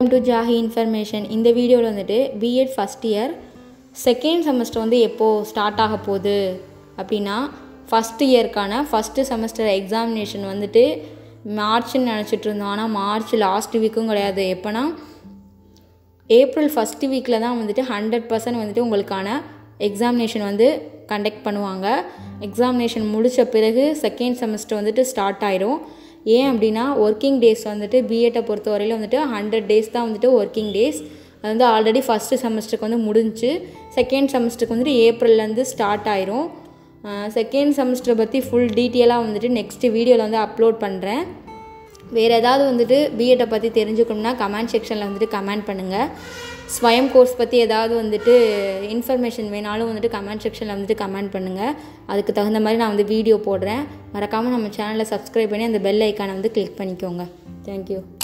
to ஜாஹி information இந்த வீடியோவில் வந்துட்டு B Ed first year second semester வந்து எப்போது ஸ்டார்ட் ஆக போகுது அப்படின்னா ஃபஸ்ட் இயர்க்கான ஃபஸ்ட்டு செமஸ்டர் எக்ஸாமினேஷன் வந்துட்டு மார்ச்னு நினச்சிட்டு இருந்தோம் ஆனால் மார்ச் லாஸ்ட் வீக்கும் கிடையாது எப்போனா ஏப்ரல் ஃபஸ்ட்டு வீக்கில் தான் வந்துட்டு ஹண்ட்ரட் பர்சன்ட் வந்துட்டு உங்களுக்கான எக்ஸாமினேஷன் வந்து கண்டக்ட் பண்ணுவாங்க எக்ஸாமினேஷன் முடித்த பிறகு செகண்ட் செமஸ்டர் வந்துட்டு ஸ்டார்ட் ஆயிரும் ஏன் அப்படின்னா ஒர்க்கிங் டேஸ் வந்துட்டு பிஎட்டை பொறுத்த வரையிலும் வந்துட்டு ஹண்ட்ரட் டேஸ் தான் வந்துட்டு ஒர்க்கிங் டேஸ் அது வந்து ஆல்ரெடி ஃபஸ்ட்டு செமஸ்டருக்கு வந்து முடிஞ்சு செகண்ட் செமஸ்டருக்கு வந்துட்டு ஏப்ரல்லேருந்து ஸ்டார்ட் ஆயிரும் செகண்ட் செமஸ்டரை பற்றி ஃபுல் டீட்டெயிலாக வந்துட்டு நெக்ஸ்ட்டு வீடியோவில் வந்து அப்லோட் பண்ணுறேன் வேறு ஏதாவது வந்துட்டு பிஎட்டை பற்றி தெரிஞ்சுக்கணும்னா கமெண்ட் செக்ஷனில் வந்துட்டு கமெண்ட் பண்ணுங்கள் ஸ்வயம் கோர்ஸ் பற்றி ஏதாவது வந்துட்டு இன்ஃபர்மேஷன் வேணாலும் வந்துட்டு கமெண்ட் செக்ஷனில் வந்துட்டு கமெண்ட் பண்ணுங்கள் அதுக்கு தகுந்த மாதிரி நான் வந்து வீடியோ போடுறேன் மறக்காமல் நம்ம சேனலை சப்ஸ்கிரைப் பண்ணி அந்த பெல் ஐக்கானை வந்து கிளிக் பண்ணிக்கோங்க தேங்க்யூ